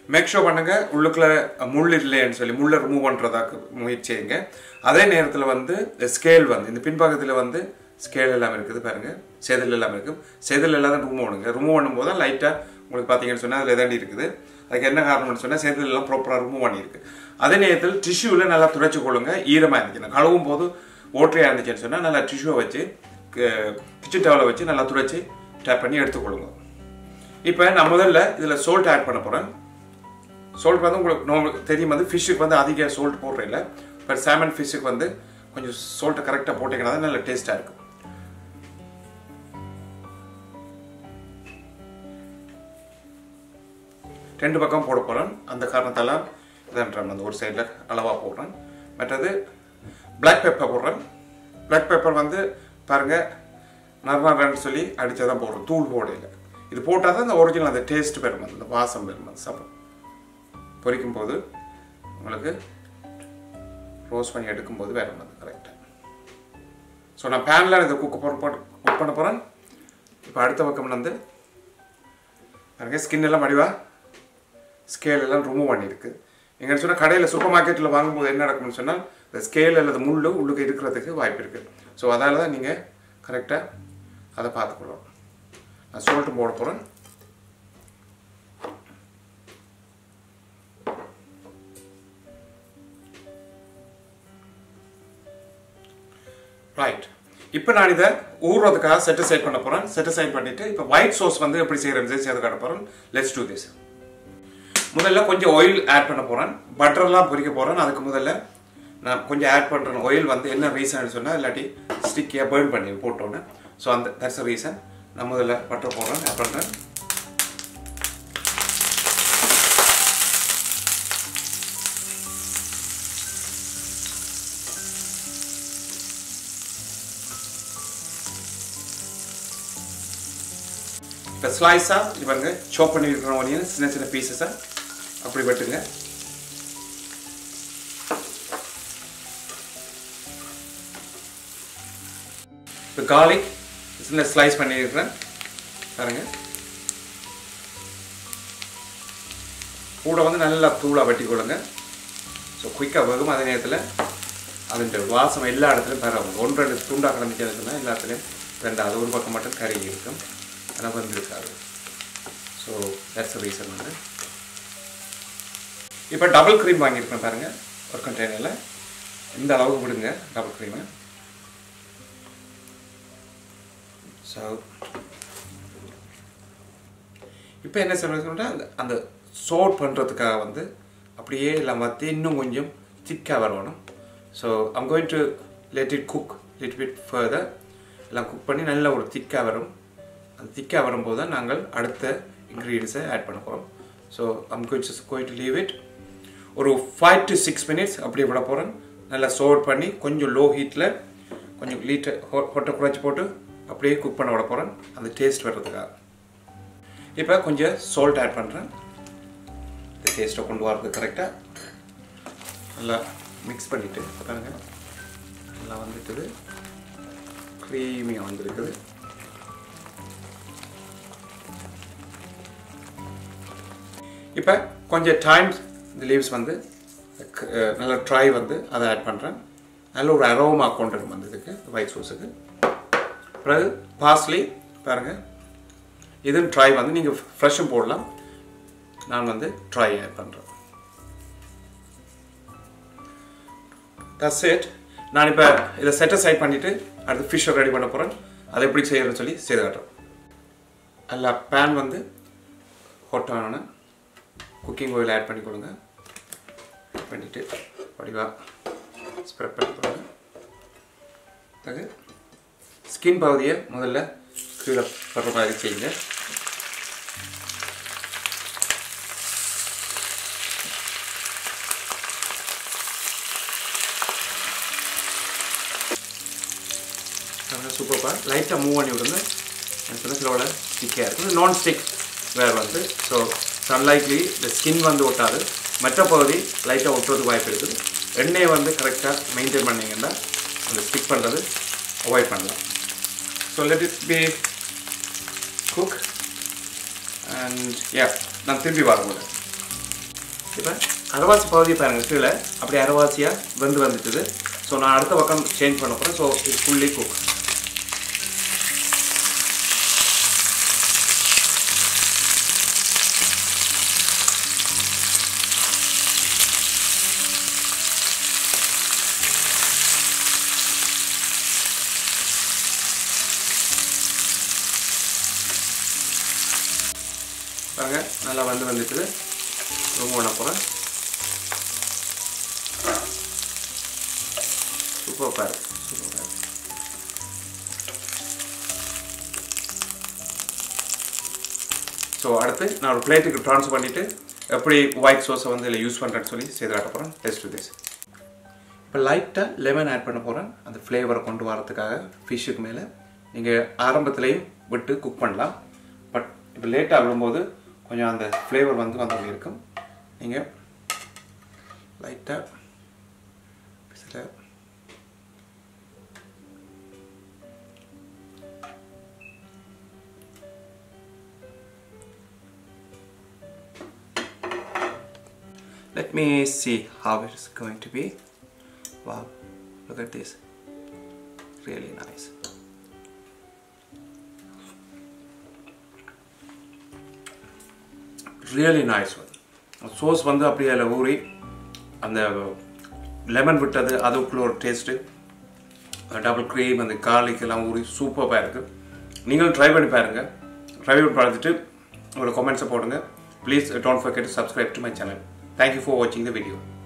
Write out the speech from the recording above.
make show பண்ணுங்க உள்ளுக்குள்ள முள் இல்லைன்னு சொல்லி முள்ளை ரிமூவ் பண்ணுறதாக்கு முயற்சி செய்யுங்க அதே நேரத்தில் வந்து ஸ்கேல் வந்து இந்த பின்பக்கத்தில் வந்து ஸ்கேல் எல்லாம் இருக்குது பாருங்க செதில் எல்லாம் இருக்கும் செதில் எல்லாம் ரிமூவ் பண்ணுங்க ரிமூவ் பண்ணும்போது தான் லைட்டாக உங்களுக்கு பார்த்தீங்கன்னு சொன்னால் அதில் எதாண்டி இருக்குது அதுக்கு என்ன காரணம்னு சொன்னால் செதில் எல்லாம் ப்ராப்பராக ரிமூவ் பண்ணியிருக்கு அதே நேரத்தில் டிஷ்யூவில் நல்லா துடைச்சு கொள்ளுங்க ஈரமாக இருந்துச்சுன்னா கழுவும் போது ஓட்டையாக இருந்துச்சுன்னு சொன்னால் நல்லா டிஷ்யூவை வச்சு கிச்சன் டவலை வச்சு நல்லா துடைச்சி டேப் பண்ணி எடுத்துக்கொள்ளுங்க இப்போ நான் முதல்ல இதில் சோல்ட் ஆட் பண்ண போகிறேன் சோல்ட் வந்து உங்களுக்கு உங்களுக்கு தெரியும் வந்து ஃபிஷ்ஷுக்கு வந்து அதிக சோல்ட் போடுறேன் இல்லை பட் சாமன் ஃபிஷ்ஷுக்கு வந்து கொஞ்சம் சோல்ட்டை கரெக்டாக போட்டிங்கன்னா தான் நல்ல டேஸ்ட்டாக இருக்கும் ரெண்டு பக்கம் போட போகிறேன் அந்த காரணத்தால் இதன்றேன் அந்த ஒரு சைடில் அளவாக போடுறேன் மற்றது பிளாக் பெப்பர் போடுறேன் பிளாக் பெப்பர் வந்து பாருங்கள் நர்மரன்னு சொல்லி அடித்தா தான் போடுறோம் தூள் போடையில் இது போட்டால் தான் இந்த ஒரிஜினல் அந்த டேஸ்ட் பெறும் அந்த வாசம் பெறும் அந்த சாப்பிடும் பொரிக்கும் போது உங்களுக்கு ரோஸ் பண்ணி எடுக்கும்போது வேற ஒன்று கரெக்டாக ஸோ நான் பேனில் இதை குக் போட்டு போட்டு குக் பண்ண போகிறேன் இப்போ அடுத்த பக்கம் வந்து பாருங்க ஸ்கின் எல்லாம் மடிவா ஸ்கேல் எல்லாம் ரிமூவ் பண்ணியிருக்கு எங்கன்னு சொன்னால் கடையில் சூப்பர் மார்க்கெட்டில் வாங்கும்போது என்ன நடக்கும்னு சொன்னால் இந்த ஸ்கேல் அல்லது முள் உள்ளுக்கு இருக்கிறதுக்கு வாய்ப்பு இருக்குது ஸோ அதால தான் நீங்கள் கரெக்டாக அதை பார்த்துக்கணும் நான் சொல்லிட்டு போட போகிறேன் ரைட் இப்போ நான் இதை ஊறுறதுக்காக செட்டிசைட் பண்ண போகிறேன் செட்டிசைட் பண்ணிவிட்டு இப்போ ஒயிட் சோஸ் வந்து எப்படி செய்கிறேன் செய்து காட்ட போகிறேன் லெட்ஸ் டூ திஸ் முதல்ல கொஞ்சம் ஆயில் ஆட் பண்ண போகிறேன் பட்டர்லாம் பொரிக்க போகிறேன் அதுக்கு முதல்ல நான் கொஞ்சம் ஆட் பண்ணுறேன் ஆயில் வந்து என்ன ரீசன் சொன்னால் இல்லாட்டி ஸ்டிக்கியாக பேர்ன் பண்ணி போட்டோன்னே ஸோ அந்த தட்ஸ் அ ரீசன் நான் முதல்ல பட்டர் போடுறேன் ஆட் பண்ணுறேன் இப்போ ஸ்லைஸாக இது பாருங்க சாப் பண்ணி இருக்கிற ஒனியன் சின்ன சின்ன பீசஸாக அப்படி வெட்டுங்க இப்போ கார்லிக் சின்ன ஸ்லைஸ் பண்ணியிருக்கிறேன் பாருங்க கூட வந்து நல்லா தூளாக வெட்டி கொள்ளுங்க ஸோ குயிக்காக வேகும் அதே நேரத்தில் அதுன்ற வாசம் எல்லா இடத்துலையும் பரவும் ஒன்று ரெண்டு துண்டாக கிடந்துச்சுன்னா எல்லா இடத்துலையும் ரெண்டு அது ஒரு பக்கம் மட்டும் கறி இருக்கும் ஆனால் வந்திருக்காது ஸோ தட்ஸ் ரீசன் வந்து இப்போ டபுள் க்ரீம் வாங்கியிருக்கேன் பாருங்கள் ஒரு கண்டெய்னரில் இந்த அளவுக்கு விடுங்க டபுள் க்ரீமை ஸோ இப்போ என்ன சொல்கிறதுனா அந்த அந்த சோட் பண்ணுறதுக்காக வந்து அப்படியே எல்லாம் வற்றி இன்னும் கொஞ்சம் திக்காக வரணும் so I'm going to let it cook little bit further எல்லாம் குக் பண்ணி நல்ல ஒரு திக்காக வரும் அது திக்காக வரும்போது தான் நாங்கள் அடுத்த இன்க்ரீடியன்ஸை ஆட் பண்ண போகிறோம் so I'm going going to leave it ஒரு ஃபைவ் டு சிக்ஸ் மினிட்ஸ் அப்படியே விட போகிறேன் நல்லா சோட் பண்ணி கொஞ்சம் லோ ஹீட்டில் கொஞ்சம் லீட்டை ஹொட்டை குறைச்சி போட்டு அப்படியே குக் பண்ண விட போகிறேன் அந்த டேஸ்ட் வர்றதுக்காக இப்போ கொஞ்சம் சால்ட் ஆட் பண்ணுறேன் இந்த டேஸ்ட்டை கொண்டு வரது கரெக்டாக நல்லா மிக்ஸ் பண்ணிவிட்டு பாருங்கள் நல்லா வந்துட்டுது க்ரீமியாக வந்துருக்குது இப்போ கொஞ்சம் டைம் இந்த லீவ்ஸ் வந்து நல்ல ட்ரை வந்து அதை ஆட் பண்ணுறேன் நல்ல ஒரு அரோமா கொண்டு வரும் அந்த இதுக்கு ஒயிட் சோஸுக்கு பிறகு பாஸ்லி பாருங்கள் இதுவும் ட்ரை வந்து நீங்கள் ஃப்ரெஷ்ஷும் போடலாம் நான் வந்து ட்ரை ஆட் பண்ணுறேன் தட்ஸ் இட் நான் இப்போ இதை செட்டசைட் பண்ணிவிட்டு அடுத்து ஃபிஷ்ஷை ரெடி பண்ண போகிறேன் அதை எப்படி செய்யறேன்னு சொல்லி செய்து காட்டுறேன் அல்ல பேன் வந்து ஹாட் ஆன குக்கிங் ஆயில் ஆட் பண்ணி கொடுங்க பண்ணிவிட்டு வடிவாக ஸ்ப்ரெட் பண்ணி கொடுங்க அது ஸ்கின் பகுதியை முதல்ல கீழே படுற மாதிரி செய்யுங்க சூப்பர்ப்பா லைட்டாக மூவ் பண்ணி விடுங்க எனக்கு சொன்ன ஸ்லோவில் ஸ்டிக்காக இருக்கும் நான் ஸ்டிக் வேர் வந்து ஸோ சன்லைட்லி இந்த ஸ்கின் வந்து ஒட்டாது மற்ற பகுதி லைட்டாக ஒட்டுறதுக்கு வாய்ப்பு இருக்குது எண்ணெயை வந்து கரெக்டாக மெயின்டைன் பண்ணிங்கன்னா அந்த ஸ்டிக் பண்ணுறது அவாய்ட் பண்ணலாம் so let it be cook and yeah நான் திரும்பி வரும்போது இப்போ அரைவாசி பகுதி பாருங்க கீழே அப்படி அரைவாசியாக வெந்து வந்துட்டுது ஸோ நான் அடுத்த பக்கம் சேஞ்ச் பண்ண போகிறேன் ஸோ இது ஃபுல்லி குக் பாருங்க நல்லா வந்து வந்துட்டுது ரொம்ப பண்ண போகிறேன் சூப்பர் பாரு சூப்பர் பாரு ஸோ அடுத்து நான் ஒரு பிளேட்டுக்கு ட்ரான்ஸ்ஃபர் பண்ணிவிட்டு எப்படி ஒயிட் சோஸை வந்து இதில் யூஸ் பண்ணுறேன்னு சொல்லி செய்து காட்ட போகிறேன் டெஸ்ட் டு திஸ் இப்போ லைட்டாக லெமன் ஆட் பண்ண போகிறேன் அந்த ஃப்ளேவரை கொண்டு வரதுக்காக ஃபிஷ்ஷுக்கு மேலே நீங்கள் ஆரம்பத்துலேயும் விட்டு குக் பண்ணலாம் பட் இப்போ லேட்டாக விடும்போது கொஞ்சம் அந்த ஃப்ளேவர் வந்து வந்து இருக்கும் நீங்கள் லைட்டாக சில let me see how it is going to be wow look at this really nice really nice one sauce வந்து அப்படியே அதில் ஊறி அந்த லெமன் விட்டது அதுக்குள்ள ஒரு டேஸ்ட்டு டபுள் க்ரீம் அந்த garlic எல்லாம் ஊறி சூப்பராக இருக்குது நீங்களும் ட்ரை பண்ணி பாருங்கள் ட்ரை பண்ணி பார்த்துட்டு உங்களோட கமெண்ட்ஸை போடுங்க please don't forget to subscribe to my channel thank you for watching the video